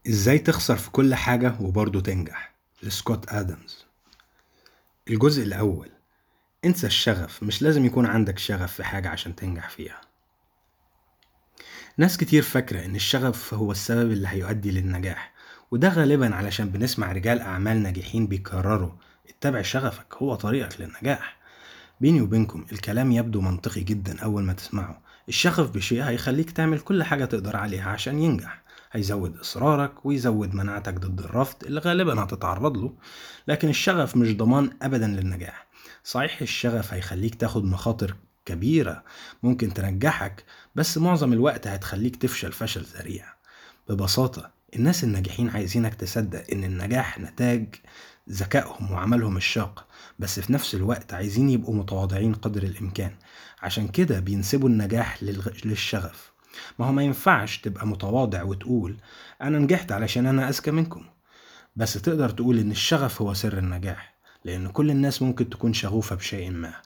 ازاي تخسر في كل حاجة وبرضه تنجح لسكوت آدمز الجزء الأول انسى الشغف مش لازم يكون عندك شغف في حاجة عشان تنجح فيها ناس كتير فاكرة ان الشغف هو السبب اللي هيؤدي للنجاح وده غالبا علشان بنسمع رجال أعمال ناجحين بيكرروا اتبع شغفك هو طريقك للنجاح بيني وبينكم الكلام يبدو منطقي جدا أول ما تسمعه الشغف بشيء هيخليك تعمل كل حاجة تقدر عليها عشان ينجح هيزود إصرارك ويزود مناعتك ضد الرفض اللي غالبا هتتعرض له لكن الشغف مش ضمان أبدا للنجاح صحيح الشغف هيخليك تاخد مخاطر كبيرة ممكن تنجحك بس معظم الوقت هتخليك تفشل فشل ذريع ببساطة الناس الناجحين عايزينك تصدق إن النجاح نتاج ذكائهم وعملهم الشاق بس في نفس الوقت عايزين يبقوا متواضعين قدر الإمكان عشان كده بينسبوا النجاح للشغف ما هو ما ينفعش تبقى متواضع وتقول أنا نجحت علشان أنا أذكى منكم بس تقدر تقول إن الشغف هو سر النجاح لأن كل الناس ممكن تكون شغوفة بشيء ما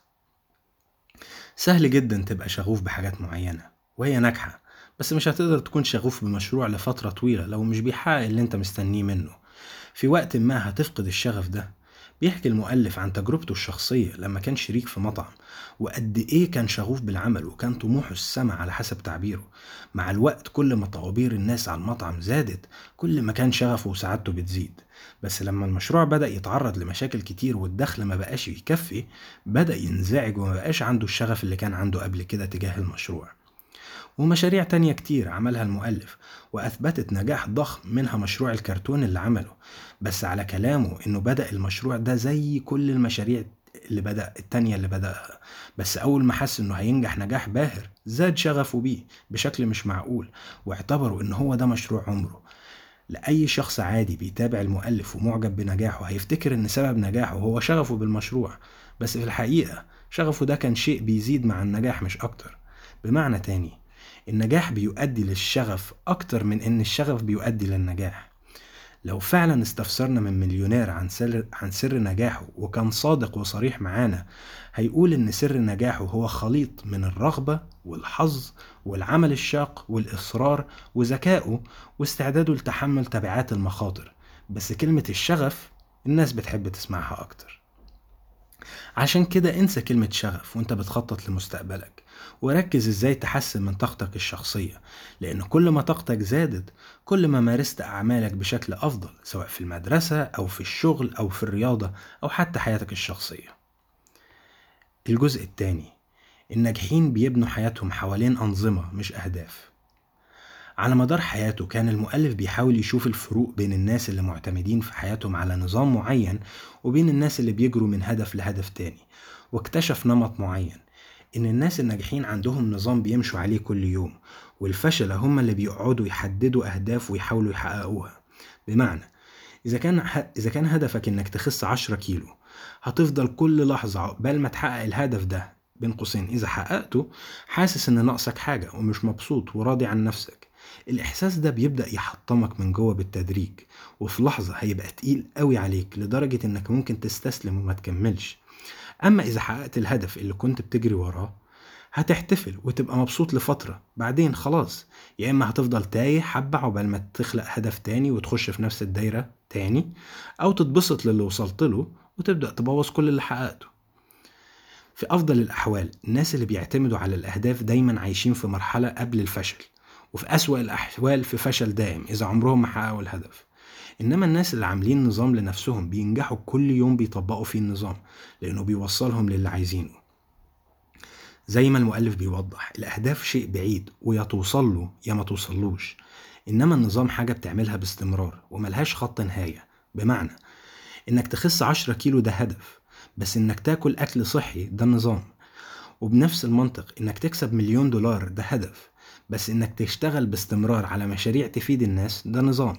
سهل جدا تبقى شغوف بحاجات معينة وهي ناجحة بس مش هتقدر تكون شغوف بمشروع لفترة طويلة لو مش بيحقق اللي انت مستنيه منه في وقت ما هتفقد الشغف ده بيحكي المؤلف عن تجربته الشخصية لما كان شريك في مطعم وقد إيه كان شغوف بالعمل وكان طموحه السما على حسب تعبيره مع الوقت كل ما طوابير الناس على المطعم زادت كل ما كان شغفه وسعادته بتزيد بس لما المشروع بدأ يتعرض لمشاكل كتير والدخل ما بقاش يكفي بدأ ينزعج وما بقاش عنده الشغف اللي كان عنده قبل كده تجاه المشروع ومشاريع تانية كتير عملها المؤلف وأثبتت نجاح ضخم منها مشروع الكرتون اللي عمله بس على كلامه إنه بدأ المشروع ده زي كل المشاريع اللي بدأ التانية اللي بدأها بس أول ما حس إنه هينجح نجاح باهر زاد شغفه بيه بشكل مش معقول واعتبروا إن هو ده مشروع عمره لأي شخص عادي بيتابع المؤلف ومعجب بنجاحه هيفتكر إن سبب نجاحه هو شغفه بالمشروع بس في الحقيقة شغفه ده كان شيء بيزيد مع النجاح مش أكتر بمعنى تاني النجاح بيؤدي للشغف أكتر من إن الشغف بيؤدي للنجاح لو فعلا استفسرنا من مليونير عن سر, عن سر نجاحه وكان صادق وصريح معانا هيقول إن سر نجاحه هو خليط من الرغبة والحظ والعمل الشاق والإصرار وذكائه واستعداده لتحمل تبعات المخاطر بس كلمة الشغف الناس بتحب تسمعها أكتر عشان كده انسى كلمة شغف وانت بتخطط لمستقبلك وركز ازاي تحسن من طاقتك الشخصية لأن كل ما طاقتك زادت كل ما مارست أعمالك بشكل أفضل سواء في المدرسة أو في الشغل أو في الرياضة أو حتى حياتك الشخصية الجزء الثاني الناجحين بيبنوا حياتهم حوالين أنظمة مش أهداف على مدار حياته كان المؤلف بيحاول يشوف الفروق بين الناس اللي معتمدين في حياتهم على نظام معين وبين الناس اللي بيجروا من هدف لهدف تاني واكتشف نمط معين إن الناس الناجحين عندهم نظام بيمشوا عليه كل يوم والفشلة هم اللي بيقعدوا يحددوا أهداف ويحاولوا يحققوها بمعنى إذا كان إذا كان هدفك إنك تخس 10 كيلو هتفضل كل لحظة عقبال ما تحقق الهدف ده بين قوسين إذا حققته حاسس إن ناقصك حاجة ومش مبسوط وراضي عن نفسك الإحساس ده بيبدأ يحطمك من جوه بالتدريج وفي لحظة هيبقى تقيل قوي عليك لدرجة إنك ممكن تستسلم وما تكملش أما إذا حققت الهدف اللي كنت بتجري وراه هتحتفل وتبقى مبسوط لفترة بعدين خلاص يا إما هتفضل تايه حبة عقبال ما تخلق هدف تاني وتخش في نفس الدايرة تاني أو تتبسط للي وصلت له وتبدأ تبوظ كل اللي حققته في أفضل الأحوال الناس اللي بيعتمدوا على الأهداف دايما عايشين في مرحلة قبل الفشل وفي أسوأ الأحوال في فشل دائم إذا عمرهم ما حققوا الهدف إنما الناس اللي عاملين نظام لنفسهم بينجحوا كل يوم بيطبقوا فيه النظام لأنه بيوصلهم للي عايزينه زي ما المؤلف بيوضح الأهداف شيء بعيد ويا توصل له يا ما توصلوش إنما النظام حاجة بتعملها باستمرار وملهاش خط نهاية بمعنى إنك تخس عشرة كيلو ده هدف بس إنك تاكل أكل صحي ده نظام وبنفس المنطق إنك تكسب مليون دولار ده هدف بس إنك تشتغل باستمرار على مشاريع تفيد الناس ده نظام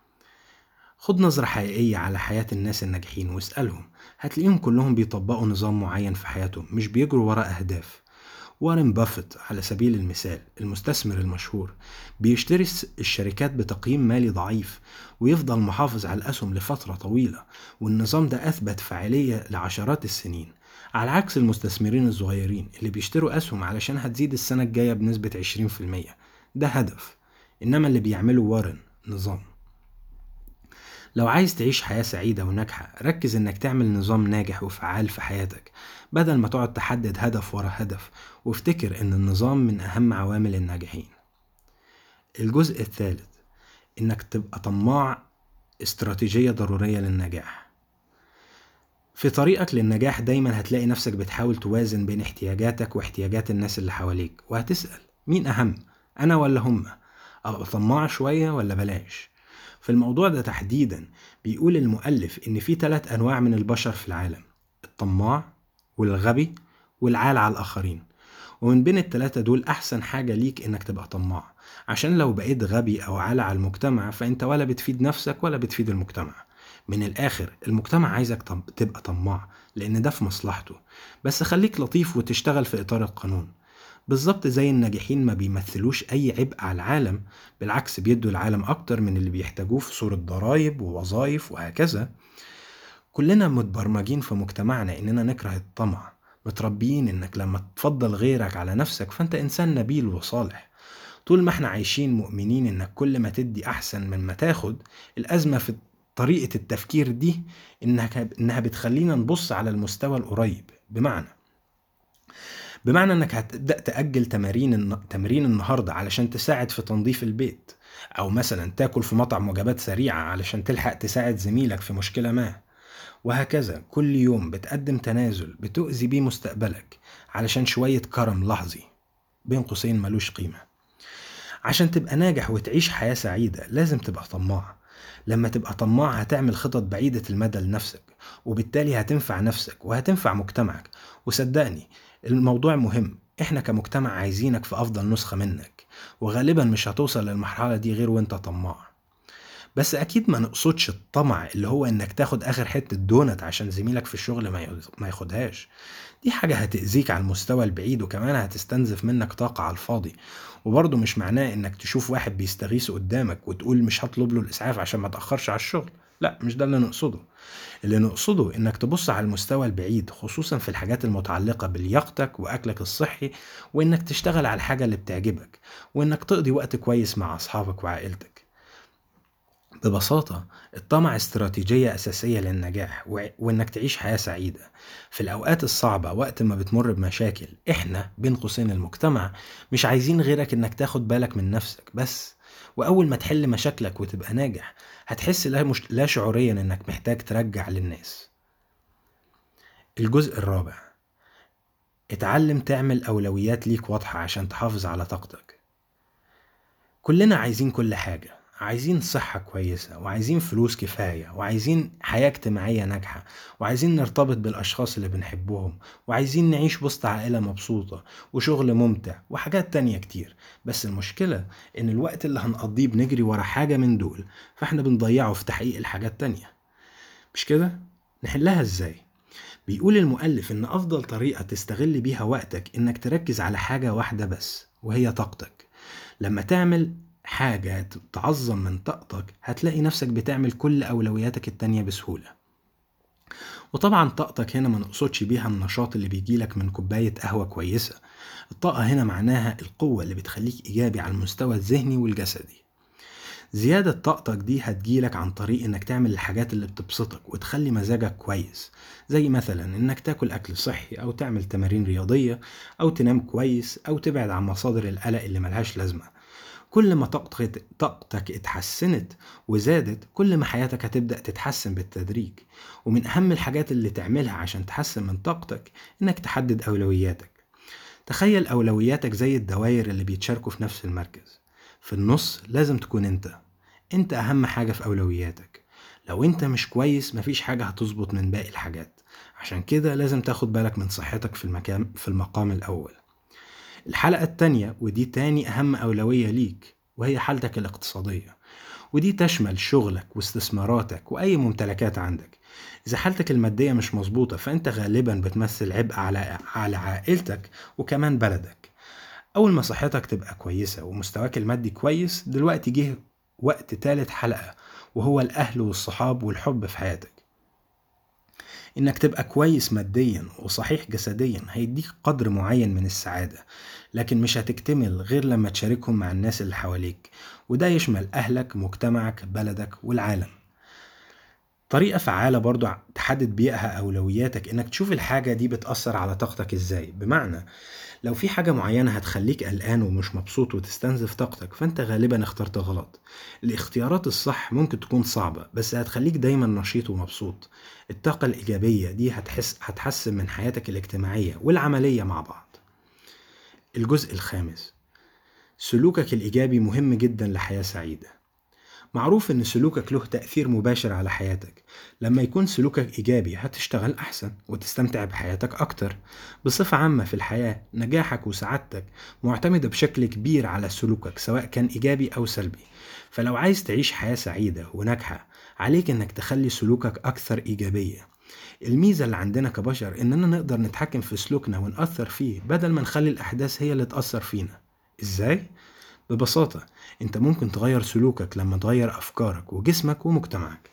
خد نظرة حقيقية على حياة الناس الناجحين واسألهم هتلاقيهم كلهم بيطبقوا نظام معين في حياتهم مش بيجروا ورا أهداف وارن بافيت على سبيل المثال المستثمر المشهور بيشتري الشركات بتقييم مالي ضعيف ويفضل محافظ على الأسهم لفترة طويلة والنظام ده أثبت فاعلية لعشرات السنين على عكس المستثمرين الصغيرين اللي بيشتروا أسهم علشان هتزيد السنة الجاية بنسبة 20% ده هدف إنما اللي بيعمله وارن نظام لو عايز تعيش حياة سعيدة وناجحة ركز إنك تعمل نظام ناجح وفعال في حياتك بدل ما تقعد تحدد هدف ورا هدف وافتكر إن النظام من أهم عوامل الناجحين الجزء الثالث إنك تبقى طماع استراتيجية ضرورية للنجاح في طريقك للنجاح دايما هتلاقي نفسك بتحاول توازن بين احتياجاتك واحتياجات الناس اللي حواليك وهتسأل مين أهم أنا ولا هما أبقى طماع شوية ولا بلاش في الموضوع ده تحديدا بيقول المؤلف إن في ثلاث أنواع من البشر في العالم الطماع والغبي والعال على الآخرين ومن بين التلاتة دول أحسن حاجة ليك إنك تبقى طماع عشان لو بقيت غبي أو عال على المجتمع فأنت ولا بتفيد نفسك ولا بتفيد المجتمع من الآخر المجتمع عايزك تبقى طماع لأن ده في مصلحته بس خليك لطيف وتشتغل في إطار القانون بالظبط زي الناجحين ما بيمثلوش أي عبء على العالم بالعكس بيدوا العالم أكتر من اللي بيحتاجوه في صورة ضرايب ووظائف وهكذا كلنا متبرمجين في مجتمعنا إننا نكره الطمع متربيين إنك لما تفضل غيرك على نفسك فأنت إنسان نبيل وصالح طول ما احنا عايشين مؤمنين إنك كل ما تدي أحسن من ما تاخد الأزمة في طريقة التفكير دي إنها إنها بتخلينا نبص على المستوى القريب بمعنى بمعنى انك هتبدا تاجل تمارين تمرين النهارده علشان تساعد في تنظيف البيت او مثلا تاكل في مطعم وجبات سريعه علشان تلحق تساعد زميلك في مشكله ما وهكذا كل يوم بتقدم تنازل بتؤذي بيه مستقبلك علشان شويه كرم لحظي بين قوسين ملوش قيمه عشان تبقى ناجح وتعيش حياه سعيده لازم تبقى طماع لما تبقى طماع هتعمل خطط بعيدة المدى لنفسك وبالتالي هتنفع نفسك وهتنفع مجتمعك وصدقني الموضوع مهم احنا كمجتمع عايزينك في افضل نسخة منك وغالبا مش هتوصل للمرحلة دي غير وانت طماع بس اكيد ما نقصدش الطمع اللي هو انك تاخد اخر حتة دونت عشان زميلك في الشغل ما ياخدهاش دي حاجة هتأذيك على المستوى البعيد وكمان هتستنزف منك طاقة على الفاضي وبرضه مش معناه انك تشوف واحد بيستغيث قدامك وتقول مش هطلب له الاسعاف عشان ما تأخرش على الشغل لا مش ده اللي نقصده اللي نقصده انك تبص على المستوى البعيد خصوصا في الحاجات المتعلقة بلياقتك واكلك الصحي وانك تشتغل على الحاجة اللي بتعجبك وانك تقضي وقت كويس مع اصحابك وعائلتك ببساطة الطمع استراتيجية أساسية للنجاح وإنك تعيش حياة سعيدة في الأوقات الصعبة وقت ما بتمر بمشاكل إحنا بين قوسين المجتمع مش عايزين غيرك إنك تاخد بالك من نفسك بس وأول ما تحل مشاكلك وتبقى ناجح هتحس لا, مش... لا شعوريا إنك محتاج ترجع للناس الجزء الرابع اتعلم تعمل أولويات ليك واضحة عشان تحافظ على طاقتك كلنا عايزين كل حاجة عايزين صحة كويسة وعايزين فلوس كفاية وعايزين حياة اجتماعية ناجحة وعايزين نرتبط بالأشخاص اللي بنحبهم وعايزين نعيش وسط عائلة مبسوطة وشغل ممتع وحاجات تانية كتير بس المشكلة إن الوقت اللي هنقضيه بنجري ورا حاجة من دول فإحنا بنضيعه في تحقيق الحاجات التانية مش كده؟ نحلها إزاي؟ بيقول المؤلف إن أفضل طريقة تستغل بيها وقتك إنك تركز على حاجة واحدة بس وهي طاقتك لما تعمل حاجة تعظم من طاقتك هتلاقي نفسك بتعمل كل أولوياتك التانية بسهولة وطبعا طاقتك هنا ما نقصدش بيها النشاط اللي بيجيلك من كوباية قهوة كويسة الطاقة هنا معناها القوة اللي بتخليك إيجابي على المستوى الذهني والجسدي زيادة طاقتك دي هتجيلك عن طريق انك تعمل الحاجات اللي بتبسطك وتخلي مزاجك كويس زي مثلا انك تاكل اكل صحي او تعمل تمارين رياضية او تنام كويس او تبعد عن مصادر القلق اللي ملهاش لازمة كل ما طاقتك طاقتك اتحسنت وزادت كل ما حياتك هتبدأ تتحسن بالتدريج ومن أهم الحاجات اللي تعملها عشان تحسن من طاقتك إنك تحدد أولوياتك تخيل أولوياتك زي الدوائر اللي بيتشاركوا في نفس المركز في النص لازم تكون أنت أنت أهم حاجة في أولوياتك لو أنت مش كويس مفيش حاجة هتظبط من باقي الحاجات عشان كده لازم تاخد بالك من صحتك في المكان في المقام الأول الحلقة التانية ودي تاني أهم أولوية ليك وهي حالتك الاقتصادية ودي تشمل شغلك واستثماراتك وأي ممتلكات عندك إذا حالتك المادية مش مظبوطة فأنت غالبا بتمثل عبء على على عائلتك وكمان بلدك أول ما صحتك تبقى كويسة ومستواك المادي كويس دلوقتي جه وقت تالت حلقة وهو الأهل والصحاب والحب في حياتك انك تبقى كويس ماديا وصحيح جسديا هيديك قدر معين من السعادة لكن مش هتكتمل غير لما تشاركهم مع الناس اللي حواليك وده يشمل اهلك مجتمعك بلدك والعالم طريقة فعالة برضو تحدد بيها أولوياتك إنك تشوف الحاجة دي بتأثر على طاقتك إزاي بمعنى لو في حاجة معينة هتخليك قلقان ومش مبسوط وتستنزف طاقتك فأنت غالبا اخترت غلط الاختيارات الصح ممكن تكون صعبة بس هتخليك دايما نشيط ومبسوط الطاقة الإيجابية دي هتحس هتحسن من حياتك الاجتماعية والعملية مع بعض الجزء الخامس سلوكك الإيجابي مهم جدا لحياة سعيدة معروف إن سلوكك له تأثير مباشر على حياتك لما يكون سلوكك إيجابي هتشتغل أحسن وتستمتع بحياتك أكتر بصفة عامة في الحياة نجاحك وسعادتك معتمدة بشكل كبير على سلوكك سواء كان إيجابي أو سلبي فلو عايز تعيش حياة سعيدة وناجحة عليك إنك تخلي سلوكك أكثر إيجابية الميزة اللي عندنا كبشر إننا نقدر نتحكم في سلوكنا ونأثر فيه بدل ما نخلي الأحداث هي اللي تأثر فينا إزاي؟ ببساطة انت ممكن تغير سلوكك لما تغير افكارك وجسمك ومجتمعك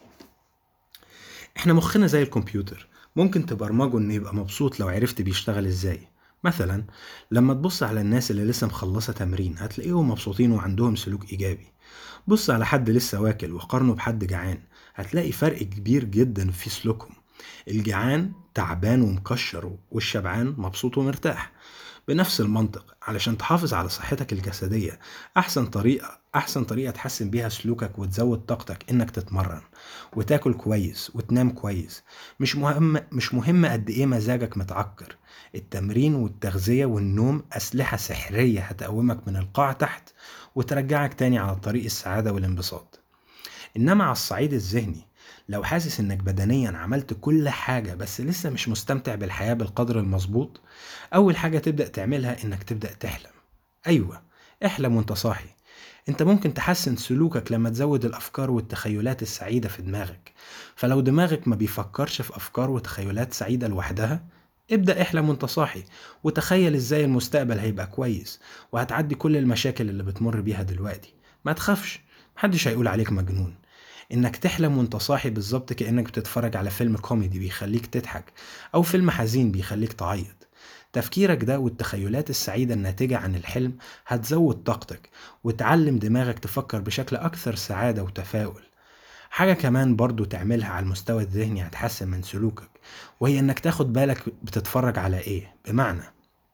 احنا مخنا زي الكمبيوتر ممكن تبرمجه انه يبقى مبسوط لو عرفت بيشتغل ازاي مثلا لما تبص على الناس اللي لسه مخلصة تمرين هتلاقيهم مبسوطين وعندهم سلوك ايجابي بص على حد لسه واكل وقارنه بحد جعان هتلاقي فرق كبير جدا في سلوكهم الجعان تعبان ومكشر والشبعان مبسوط ومرتاح بنفس المنطق علشان تحافظ على صحتك الجسدية أحسن طريقة أحسن طريقة تحسن بيها سلوكك وتزود طاقتك إنك تتمرن وتاكل كويس وتنام كويس مش مهم مش مهم قد إيه مزاجك متعكر التمرين والتغذية والنوم أسلحة سحرية هتقومك من القاع تحت وترجعك تاني على طريق السعادة والانبساط إنما على الصعيد الذهني لو حاسس انك بدنيا عملت كل حاجة بس لسه مش مستمتع بالحياة بالقدر المظبوط اول حاجة تبدأ تعملها انك تبدأ تحلم ايوه احلم وانت صاحي انت ممكن تحسن سلوكك لما تزود الافكار والتخيلات السعيدة في دماغك فلو دماغك ما بيفكرش في افكار وتخيلات سعيدة لوحدها ابدأ احلم وانت صاحي وتخيل ازاي المستقبل هيبقى كويس وهتعدي كل المشاكل اللي بتمر بيها دلوقتي ما تخافش محدش هيقول عليك مجنون انك تحلم وانت صاحي بالظبط كانك بتتفرج على فيلم كوميدي بيخليك تضحك او فيلم حزين بيخليك تعيط تفكيرك ده والتخيلات السعيدة الناتجة عن الحلم هتزود طاقتك وتعلم دماغك تفكر بشكل أكثر سعادة وتفاؤل حاجة كمان برضو تعملها على المستوى الذهني هتحسن من سلوكك وهي انك تاخد بالك بتتفرج على ايه بمعنى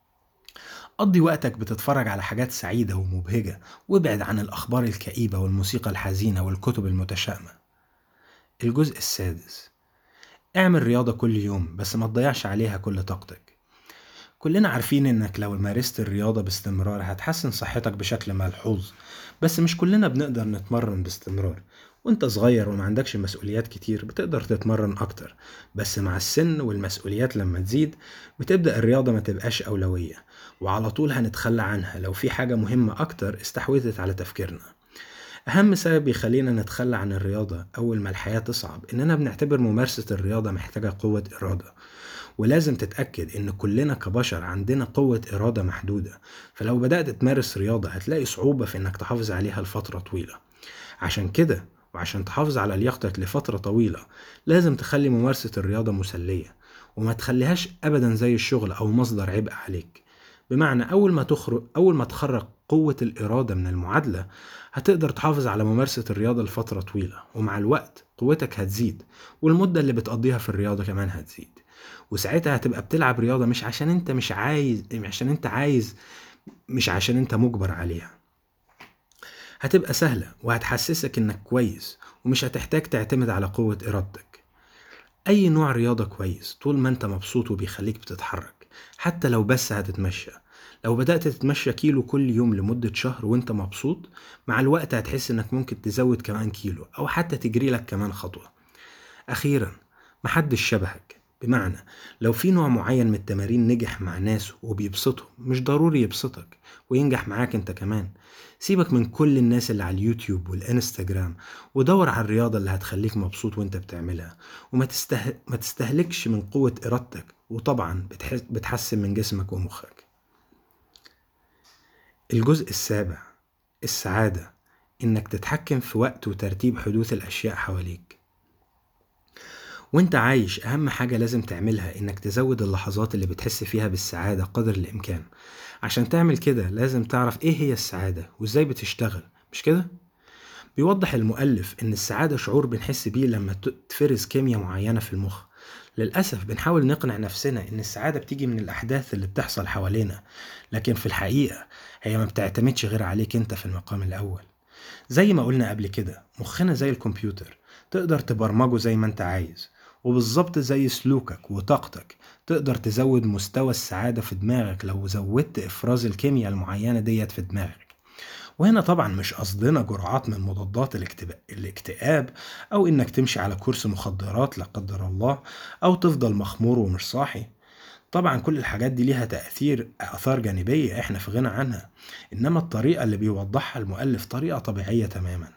قضي وقتك بتتفرج على حاجات سعيدة ومبهجة وابعد عن الأخبار الكئيبة والموسيقى الحزينة والكتب المتشائمة الجزء السادس اعمل رياضة كل يوم بس ما تضيعش عليها كل طاقتك كلنا عارفين انك لو مارست الرياضة باستمرار هتحسن صحتك بشكل ملحوظ بس مش كلنا بنقدر نتمرن باستمرار وانت صغير وما عندكش مسؤوليات كتير بتقدر تتمرن اكتر بس مع السن والمسؤوليات لما تزيد بتبدأ الرياضة ما تبقاش أولوية وعلى طول هنتخلى عنها لو في حاجة مهمة أكتر استحوذت على تفكيرنا أهم سبب يخلينا نتخلى عن الرياضة أول ما الحياة تصعب إننا بنعتبر ممارسة الرياضة محتاجة قوة إرادة ولازم تتأكد إن كلنا كبشر عندنا قوة إرادة محدودة فلو بدأت تمارس رياضة هتلاقي صعوبة في إنك تحافظ عليها لفترة طويلة عشان كده وعشان تحافظ على لياقتك لفترة طويلة لازم تخلي ممارسة الرياضة مسلية وما تخليهاش أبدا زي الشغل أو مصدر عبء عليك بمعنى أول ما تخرج أول ما تخرج قوة الإرادة من المعادلة هتقدر تحافظ على ممارسة الرياضة لفترة طويلة ومع الوقت قوتك هتزيد والمدة اللي بتقضيها في الرياضة كمان هتزيد وساعتها هتبقى بتلعب رياضة مش عشان انت مش عايز عشان انت عايز مش عشان انت مجبر عليها هتبقى سهلة وهتحسسك انك كويس ومش هتحتاج تعتمد على قوة ارادتك اي نوع رياضة كويس طول ما انت مبسوط وبيخليك بتتحرك حتى لو بس هتتمشى لو بدأت تتمشى كيلو كل يوم لمدة شهر وانت مبسوط مع الوقت هتحس انك ممكن تزود كمان كيلو او حتى تجري لك كمان خطوة اخيرا محدش شبهك بمعنى لو في نوع معين من التمارين نجح مع ناس وبيبسطهم مش ضروري يبسطك وينجح معاك انت كمان سيبك من كل الناس اللي على اليوتيوب والانستجرام ودور على الرياضة اللي هتخليك مبسوط وانت بتعملها وما تسته... ما تستهلكش من قوة ارادتك وطبعا بتحس... بتحسن من جسمك ومخك الجزء السابع السعادة انك تتحكم في وقت وترتيب حدوث الاشياء حواليك وانت عايش اهم حاجة لازم تعملها انك تزود اللحظات اللي بتحس فيها بالسعادة قدر الامكان عشان تعمل كده لازم تعرف ايه هي السعادة وازاي بتشتغل مش كده؟ بيوضح المؤلف إن السعادة شعور بنحس بيه لما ت- تفرز كيمياء معينة في المخ للأسف بنحاول نقنع نفسنا إن السعادة بتيجي من الأحداث اللي بتحصل حوالينا لكن في الحقيقة هي ما بتعتمدش غير عليك أنت في المقام الأول زي ما قلنا قبل كده مخنا زي الكمبيوتر تقدر تبرمجه زي ما انت عايز وبالظبط زي سلوكك وطاقتك تقدر تزود مستوى السعادة في دماغك لو زودت إفراز الكيمياء المعينة ديت في دماغك وهنا طبعا مش قصدنا جرعات من مضادات الاكتب- الاكتئاب أو إنك تمشي على كورس مخدرات لا قدر الله أو تفضل مخمور ومش صاحي طبعا كل الحاجات دي ليها تأثير آثار جانبية إحنا في غنى عنها إنما الطريقة اللي بيوضحها المؤلف طريقة طبيعية تماما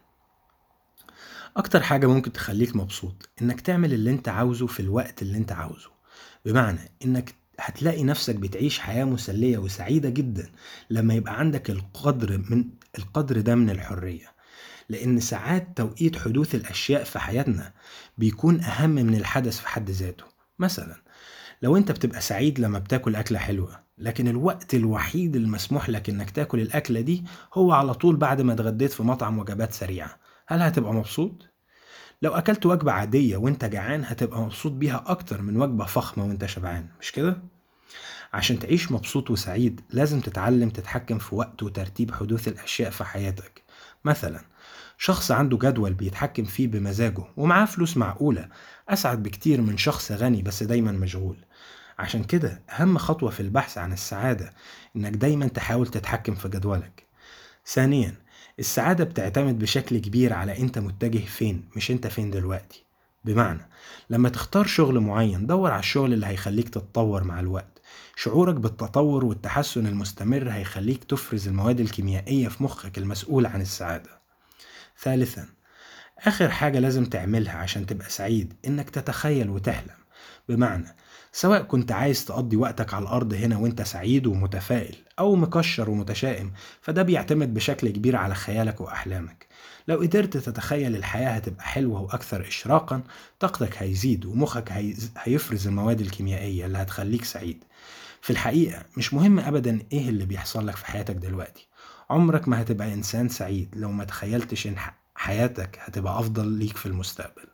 أكتر حاجة ممكن تخليك مبسوط إنك تعمل اللي أنت عاوزه في الوقت اللي أنت عاوزه بمعنى إنك هتلاقي نفسك بتعيش حياة مسلية وسعيدة جدا لما يبقى عندك القدر من القدر ده من الحرية لأن ساعات توقيت حدوث الأشياء في حياتنا بيكون أهم من الحدث في حد ذاته مثلا لو أنت بتبقى سعيد لما بتاكل أكلة حلوة لكن الوقت الوحيد المسموح لك إنك تاكل الأكلة دي هو على طول بعد ما اتغديت في مطعم وجبات سريعة هل هتبقى مبسوط؟ لو أكلت وجبة عادية وأنت جعان هتبقى مبسوط بيها أكتر من وجبة فخمة وأنت شبعان مش كده؟ عشان تعيش مبسوط وسعيد لازم تتعلم تتحكم في وقت وترتيب حدوث الأشياء في حياتك مثلا شخص عنده جدول بيتحكم فيه بمزاجه ومعاه فلوس معقولة أسعد بكتير من شخص غني بس دايما مشغول عشان كده أهم خطوة في البحث عن السعادة إنك دايما تحاول تتحكم في جدولك ثانيا السعادة بتعتمد بشكل كبير على انت متجه فين مش انت فين دلوقتي بمعنى لما تختار شغل معين دور على الشغل اللي هيخليك تتطور مع الوقت شعورك بالتطور والتحسن المستمر هيخليك تفرز المواد الكيميائية في مخك المسؤول عن السعادة ثالثا آخر حاجة لازم تعملها عشان تبقى سعيد إنك تتخيل وتحلم بمعنى سواء كنت عايز تقضي وقتك على الأرض هنا وإنت سعيد ومتفائل أو مكشر ومتشائم فده بيعتمد بشكل كبير على خيالك وأحلامك لو قدرت تتخيل الحياة هتبقى حلوة وأكثر إشراقا طاقتك هيزيد ومخك هيز- هيفرز المواد الكيميائية اللي هتخليك سعيد في الحقيقة مش مهم أبدا إيه اللي بيحصل لك في حياتك دلوقتي عمرك ما هتبقى إنسان سعيد لو ما تخيلتش إن ح- حياتك هتبقى أفضل ليك في المستقبل